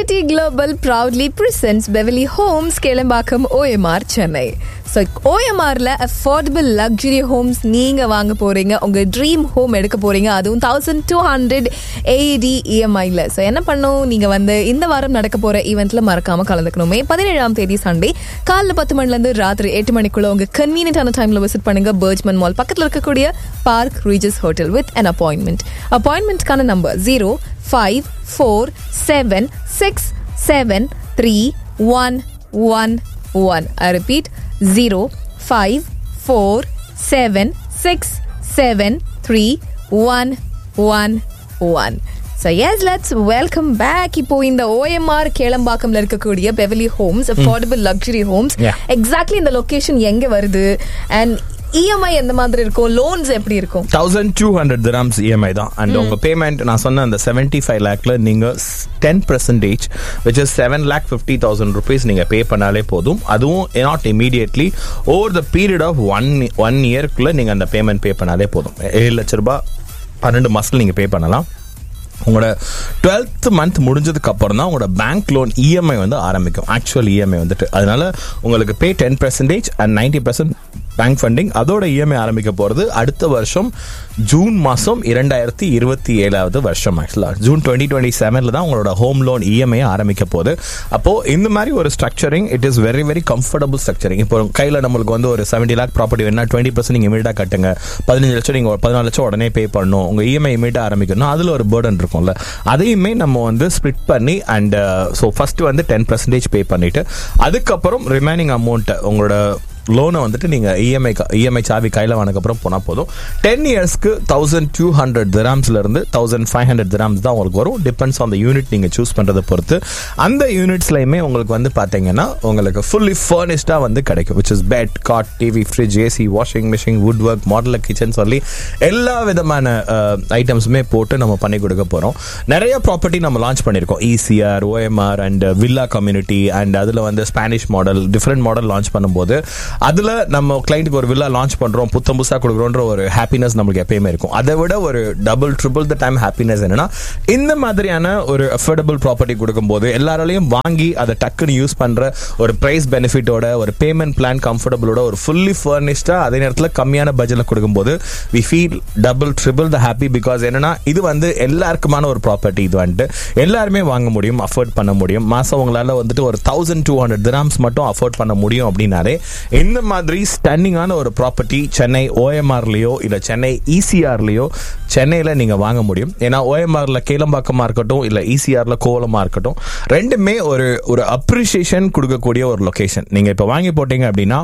City Global proudly presents Beverly Homes Kelambakam OMR Chennai. So ஓஎம்ஆரில் affordable luxury homes நீங்கள் வாங்க போகிறீங்க உங்கள் ட்ரீம் ஹோம் எடுக்க போகிறீங்க அதுவும் தௌசண்ட் டூ ஹண்ட்ரட் ஏடி இஎம்ஐயில் ஸோ என்ன பண்ணும் நீங்கள் வந்து இந்த வாரம் நடக்க போகிற ஈவெண்ட்டில் மறக்காமல் கலந்துக்கணுமே பதினேழாம் தேதி சண்டே காலைல பத்து மணிலேருந்து ராத்திரி எட்டு மணிக்குள்ள உங்கள் கன்வீனியன்டான டைமில் விசிட் பண்ணுங்க பர்ஜ்மன் மால் பக்கத்தில் இருக்கக்கூடிய Park Regis hotel with an appointment அப்பாயின்மெண்ட்கான number zero five four seven six seven three one one one I repeat zero five four seven six seven three one one one so yes let's welcome back இப்போ இந்த OMR கேளம்பாக்கம்ல இருக்கக்கூடிய பெவலி homes affordable luxury homes Yeah. Exactly இந்த location எங்க வருது and EMI எந்த மாதிரி இருக்கும் லோன்ஸ் எப்படி இருக்கும் thousand two hundred dirhams EMI தான் அண்ட் உங்க பேமெண்ட் நான் சொன்ன அந்த செவன்டி ஃபைவ் லேக்ல நீங்க ten percentage which is seven lakh fifty thousand rupees நீங்க பே பண்ணாலே போதும் அதுவும் not immediately over the period of one one இயர்க்குள்ள நீங்க அந்த பேமெண்ட் பே பண்ணாலே போதும் ஏழு லட்ச ரூபாய் பன்னெண்டு மாசத்துல நீங்க பே பண்ணலாம் உங்களோட டுவெல்த் மந்த் முடிஞ்சதுக்கு அப்புறம் தான் உங்களோட பேங்க் லோன் இஎம்ஐ வந்து ஆரம்பிக்கும் ஆக்சுவல் இஎம்ஐ வந்துட்டு அதனால உங்களுக்கு pay ten percentage and ninety percent bank funding அதோட இஎம்ஐ ஆரம்பிக்க போகிறது அடுத்த வருஷம் ஜூன் மாதம் இரண்டாயிரத்தி இருபத்தி ஏழாவது வருஷம் ஆக்சுவலாக ஜூன் டுவெண்ட்டி டுவெண்ட்டி செவனில் தான் உங்களோட ஹோம் லோன் இஎம்ஐ ஆரம்பிக்க போகுது அப்போது இந்த மாதிரி ஒரு structuring it is very very comfortable structuring இப்போ கையில் நம்மளுக்கு வந்து ஒரு செவன்டி லேக் ப்ராப்பர்ட்டி வேணா டுவெண்ட்டி பர்சன்ட் நீங்கள் இமீடியாக கட்டுங்க பதினஞ்சு லட்சம் நீங்கள் பதினாலு லட்சம் உடனே பே பண்ணணும் உங்கள் இஎம்ஐ இமீடியாக ஆரம்பிக்கணும் அதில் ஒரு பேர்டன் இருக்கும்ல அதையுமே நம்ம வந்து ஸ்ப்ளிட் பண்ணி அண்ட் ஸோ ஃபர்ஸ்ட் வந்து டென் பர்சன்டேஜ் பே பண்ணிட்டு அதுக்கப்புறம் ரிமைனிங் அமௌண்ட்டை உங்களோட லோனை வந்துட்டு நீங்க இஎம்ஐ இஎம்ஐ சாவி கையில் வாங்கினதுக்கப்புறம் போனால் போதும் டென் இயர்ஸ்க்கு தௌசண்ட் டூ ஹண்ட்ரட் திராம்ஸ்ல இருந்து தௌசண்ட் ஃபைவ் ஹண்ட்ரட் திராம்ஸ் தான் உங்களுக்கு வரும் டிபெண்ட்ஸ் ஆன் த யூனிட் நீங்க சூஸ் பண்றதை பொறுத்து அந்த யூனிட்ஸ்லையுமே உங்களுக்கு வந்து பாத்தீங்கன்னா உங்களுக்கு ஃபுல்லி ஃபர்னிஷ்டா வந்து கிடைக்கும் which is bed cot TV fridge AC washing machine wood work modular kitchen சொல்லி எல்லா விதமான ஐட்டம்ஸுமே போட்டு நம்ம பண்ணி கொடுக்க போறோம் நிறைய ப்ராப்பர்ட்டி நம்ம லான்ச் பண்ணியிருக்கோம் ECR OMR and villa community and அதுல வந்து Spanish model different model launch பண்ணும்போது அதுல நம்ம கிளைண்ட்டுக்கு ஒரு வில்லா லான்ச் பண்றோம் புத்தம் புதுசா கொடுக்குறோன்ற ஒரு ஹாப்பினஸ் நம்மளுக்கு எப்பயுமே இருக்கும் அதை விட ஒரு double triple the time happiness என்னன்னா இந்த மாதிரியான ஒரு அஃபோர்டபுள் ப்ராப்பர்ட்டி கொடுக்கும்போது எல்லாராலையும் வாங்கி அதை டக்குன்னு யூஸ் பண்ற ஒரு பிரைஸ் பெனிஃபிட்டோட ஒரு பேமெண்ட் பிளான் கம்ஃபர்டபுளோட ஒரு ஃபுல்லி ஃபர்னிஷ்டா அதே நேரத்தில் கம்மியான பட்ஜெட்ல கொடுக்கும்போது we feel double triple the happy because என்னன்னா இது வந்து எல்லாருக்குமான ஒரு ப்ராப்பர்ட்டி இது வந்துட்டு எல்லாருமே வாங்க முடியும் அஃபோர்ட் பண்ண முடியும் மாசம் உங்களால வந்துட்டு ஒரு தௌசண்ட் டூ ஹண்ட்ரட் திராம்ஸ் மட்டும் அஃபோர்ட் பண்ண முடியும் அப்படின்னாலே இந்த மாதிரி ஸ்டன்னிங்கான ஒரு ப்ராப்பர்ட்டி சென்னை ஓஎம்ஆர்லயோ இல்ல சென்னை இசிஆர்லயோ சென்னையில நீங்க வாங்க முடியும் ஏன்னா ஓஎம்ஆர்ல கேளம்பாக்கமா இருக்கட்டும் இல்ல இசிஆர்ல கோவலமா இருக்கட்டும் ரெண்டுமே ஒரு ஒரு அப்ரிசியேஷன் கொடுக்கக்கூடிய ஒரு லொகேஷன் நீங்க இப்ப வாங்கி போட்டீங்க அப்படின்னா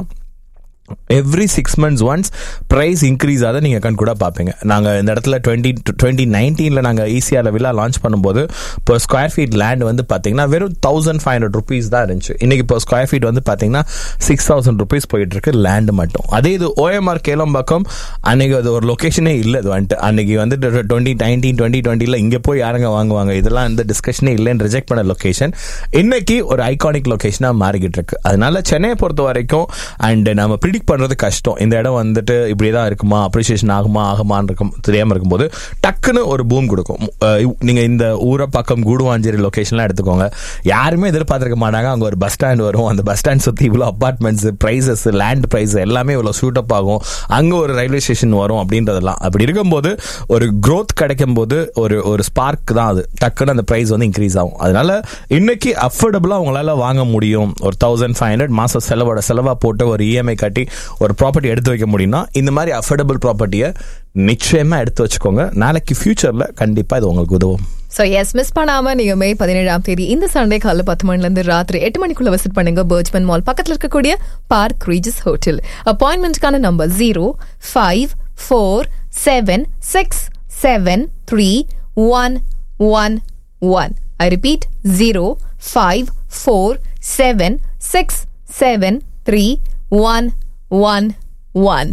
every six months once price increase ஆக நீங்கள் கண் கூட பார்ப்பீங்க நாங்கள் இந்த இடத்துல டுவெண்ட்டி டுவெண்ட்டி நைன்டீனில் நாங்கள் ஈஸியாக வில்லா லான்ச் பண்ணும்போது இப்போ ஸ்கொயர் ஃபீட் லேண்ட் வந்து பார்த்தீங்கன்னா வெறும் தௌசண்ட் ஃபைவ் ஹண்ட்ரட் ருபீஸ் தான் இருந்துச்சு இன்னைக்கு இப்போ ஸ்கொயர் ஃபீட் வந்து பார்த்தீங்கன்னா சிக்ஸ் தௌசண்ட் ருபீஸ் போயிட்டு இருக்கு லேண்ட் மட்டும் அதே இது ஓஎம்ஆர் கேளம்பாக்கம் அன்னைக்கு அது ஒரு லொக்கேஷனே இல்லை அது வந்துட்டு அன்னைக்கு வந்து டுவெண்ட்டி நைன்டீன் டுவெண்ட்டி டுவெண்ட்டியில் இங்கே போய் யாருங்க வாங்குவாங்க இதெல்லாம் இந்த டிஸ்கஷனே இல்லைன்னு ரிஜெக்ட் பண்ண லொக்கேஷன் இன்னைக்கு ஒரு ஐகானிக் லொக்கேஷனாக மாறிக்கிட்டு இருக்கு அதனால சென்னையை பொறுத்த வரைக்கும் அண்ட் நம்ம ப்ரிடிக்ட் பண்றது கஷ்டம் இந்த இடம் வந்துட்டு இப்படியே தான் இருக்குமா அப்ரிசியேஷன் ஆகுமா ஆகுமான்னு இருக்கும் தெரியாம இருக்கும்போது டக்குன்னு ஒரு பூம் கொடுக்கும் அஹ் நீங்க இந்த ஊரை பக்கம் கூடுவாஞ்சேரி லொகேஷன்லாம் எடுத்துக்கோங்க யாருமே எதிர்பார்த்திருக்க மாட்டாங்க அங்க ஒரு பஸ் ஸ்டாண்ட் வரும் அந்த பஸ் ஸ்டாண்ட் சுத்தி இவ்வளவு அபார்ட்மெண்ட்ஸ் பிரைசஸ் லேண்ட் பிரைஸ் எல்லாமே இவ்வளவு சூட் அப் ஆகும் அங்க ஒரு ரயில்வே ஸ்டேஷன் வரும் அப்படின்றதெல்லாம் அப்படி இருக்கும்போது ஒரு growth கிடைக்கும் போது ஒரு ஒரு ஸ்பார்க் தான் அது டக்குன்னு அந்த பிரைஸ் வந்து இன்க்ரீஸ் ஆகும் அதனால இன்னைக்கு அஃபோர்டபுளா உங்களால வாங்க முடியும் ஒரு தௌசண்ட் ஃபைவ் ஹண்ட்ரட் மாசம் செலவோட செலவா போட்டு ஒரு இஎம்ஐ கட்டி ஒரு ப்ராப்பர்ட்டி எடுத்து வைக்க முடியும்னா இந்த மாதிரி அஃபோர்டபுள் ப்ராப்பர்ட்டியை நிச்சயமா எடுத்து வச்சுக்கோங்க நாளைக்கு ஃபியூச்சர்ல கண்டிப்பா இது உங்களுக்கு உதவும் ஸோ எஸ் மிஸ் பண்ணாம நீங்க மே பதினேழாம் தேதி இந்த சண்டே காலைல பத்து மணில இருந்து ராத்திரி எட்டு மணிக்குள்ள விசிட் பண்ணுங்க பர்ஜ்மன் மால் பக்கத்துல இருக்கக்கூடிய பார்க் ரீஜஸ் ஹோட்டல் அப்பாயின்மெண்ட்கான number zero five four seven six seven three one one one I repeat zero five four seven six seven three one one one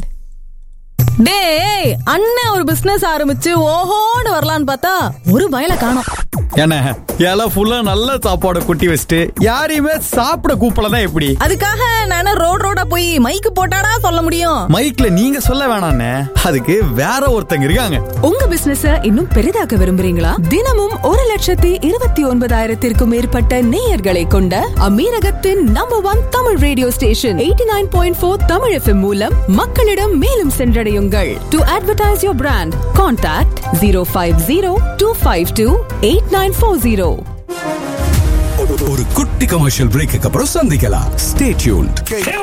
டேய் அண்ணன் ஒரு பிசினஸ் ஆரம்பிச்சு ஓஹோன்னு வரலான்னு பார்த்தா ஒரு பயல காணோம் என்ன இலை ஃபுல்லா நல்ல சாப்பாடு கொட்டி வச்சுட்டு யாரையுமே சாப்பிட கூப்பிடலாம் எப்படி அதுக்காக நானும் ரோட் ரோடா போய் மைக்கு போட்டாடா சொல்ல முடியும் மைக்ல நீங்க சொல்ல வேணாண்ணே அதுக்கு வேற ஒருத்தங்க இருக்காங்க உங்க பிசினஸ இன்னும் பெரிதாக்க விரும்புறீங்களா தினமும் ஒரு லட்சத்தி இருபத்தி ஒன்பதாயிரத்திற்கும் மேற்பட்ட நேயர்களை கொண்ட அமீரகத்தின் number one Tamil radio station eighty nine point four Tamil FM மூலம் மக்களிடம் மேலும் சென்றடையுங்கள் to advertise your brand contact zero five zero two five two eight nine four zero ஒரு குட்டி கமர்ஷியல் பிரேக்கு அப்புறம் சந்திக்கலாம் ஸ்டே டியூன்ட்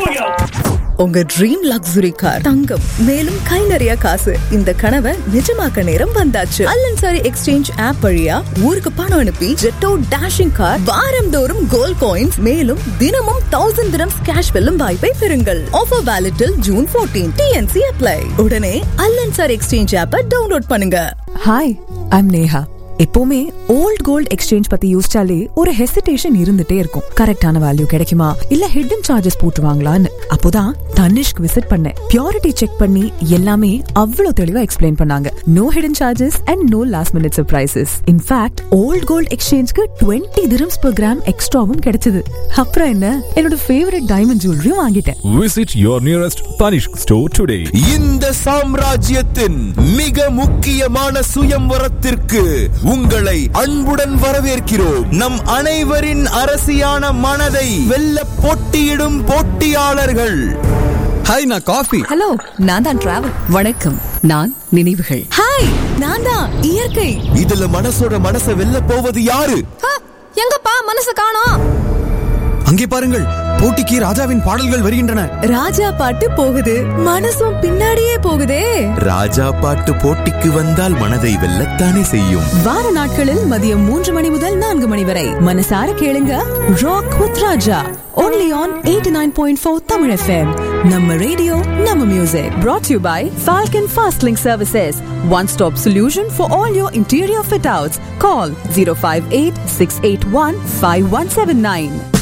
உங்க ட்ரீம் லக்ஸுரி கார் தங்கம் மேலும் கை நிறைய காசு இந்த கனவை நிஜமாக்க நேரம் வந்தாச்சு அல்லன்சாரி எக்ஸ்சேஞ்ச் ஆப் வழியா ஊருக்கு பணம் அனுப்பி ஜெட்டோ டேஷிங் கார் வாரந்தோறும் கோல்ட் காயின்ஸ் மேலும் தினமும் தௌசண்ட் திரம்ஸ் கேஷ் வெல்லும் வாய்ப்பை பெறுங்கள் offer valid till June 14 TNC apply உடனே அல்லன்சாரி எக்ஸ்சேஞ்ச் ஆப்பை டவுன்லோட் பண்ணுங்க ஹாய் ஐம் நேஹா எப்பவுமே ஓல்ட் கோல்ட் எக்ஸ்சேஞ்ச் பத்தி யோசிச்சாலே ஒரு ஹெசிடேஷன் இருந்துட்டே இருக்கும் கரெக்டான வேல்யூ கிடைக்குமா இல்ல ஹிடன் சார்ஜஸ் போட்டுருவாங்களான்னு அப்போதான் தனிஷ்க் விசிட் பண்ணேன் பியூரிட்டி செக் பண்ணி எல்லாமே அவ்வளவு தெளிவா எக்ஸ்பிளைன் பண்ணாங்க no hidden charges and no last minute surprises in fact old gold எக்ஸ்சேஞ்ச்க்கு டுவெண்ட்டி dirhams per கிராம் எக்ஸ்ட்ராவும் கிடைச்சது அப்புறம் என்ன என்னோட ஃபேவரட் டைமண்ட் ஜுவல்லரியும் வாங்கிட்டேன் Visit your nearest Tanishq store today. இந்த சாம்ராஜ்யத்தின் மிக முக்கியமான சுயம்வரத்திற்கு உங்களை அன்புடன் வரவேற்கிறோம் நம் அனைவரின் அரசியான மனதை வெல்ல போட்டியிடும் போட்டியாளர்கள் ஹாய் நான் காஃபி ஹலோ நான் தான் டிராவல் வணக்கம் நான் நினைவுகள் ஹாய் நான் தான் இயற்கை இதுல மனசோட மனசை வெல்ல போவது யாரு எங்கப்பா மனசு காணோம் அங்கே பாருங்கள் போட்டிக்கு ராஜாவின் பாடல்கள் வருகின்றன ராஜா பாட்டு போகுது மனசும் பின்னாடியே போகுதே ராஜா பாட்டு போட்டிக்கு வந்தால் மனதை வெல்லத்தானே செய்யும் வார நாட்களில் மதியம் மூன்று மணி முதல் நான்கு மணி வரை மனசார கேளுங்க rock with Raja only on 89.4 Tamil FM நம்ம ரேடியோ நம்ம music brought you by Falcon Fast Link Services one stop solution for all your interior fit outs call 058 681 5179